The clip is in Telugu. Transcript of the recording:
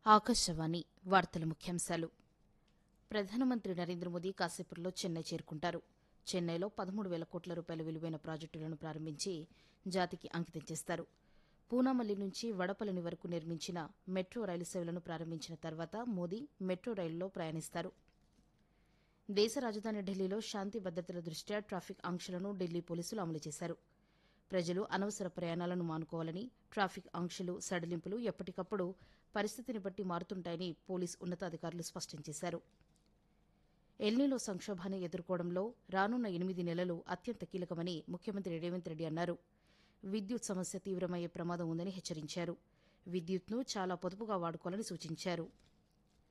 ఆకాశవాణి వార్తల ముఖ్యాంశాలు ప్రధానమంత్రి నరేంద్ర మోదీ కాసేపట్లో చెన్నై చేరుకుంటారు చెన్నైలో పదమూడు వేల కోట్ల రూపాయల విలువైన ప్రాజెక్టులను ప్రారంభించి జాతికి అంకితం చేస్తారు పూనామల్లి నుంచి వడపల్లిని వరకు నిర్మించిన మెట్రో రైలు సేవలను ప్రారంభించిన తర్వాత మోదీ మెట్రో రైలులో ప్రయాణిస్తారు దేశ రాజధాని ఢిల్లీలో శాంతి భద్రతల దృష్ట్యా ట్రాఫిక్ ఆంక్షలను ఢిల్లీ పోలీసులు అమలు చేశారు ప్రజలు అనవసర ప్రయాణాలను మానుకోవాలని ట్రాఫిక్ ఆంక్షలు సడలింపులు ఎప్పటికప్పుడు పరిస్థితిని బట్టి మారుతుంటాయని పోలీస్ ఉన్నతాధికారులు స్పష్టం చేశారు ఎల్నీలో సంక్షోభాన్ని ఎదుర్కోవడంలో రానున్న ఎనిమిది నెలలు అత్యంత కీలకమని ముఖ్యమంత్రి రేవంత్ రెడ్డి అన్నారు విద్యుత్ సమస్య తీవ్రమయ్యే ప్రమాదం ఉందని హెచ్చరించారు విద్యుత్ను చాలా పొదుపుగా వాడుకోవాలని సూచించారు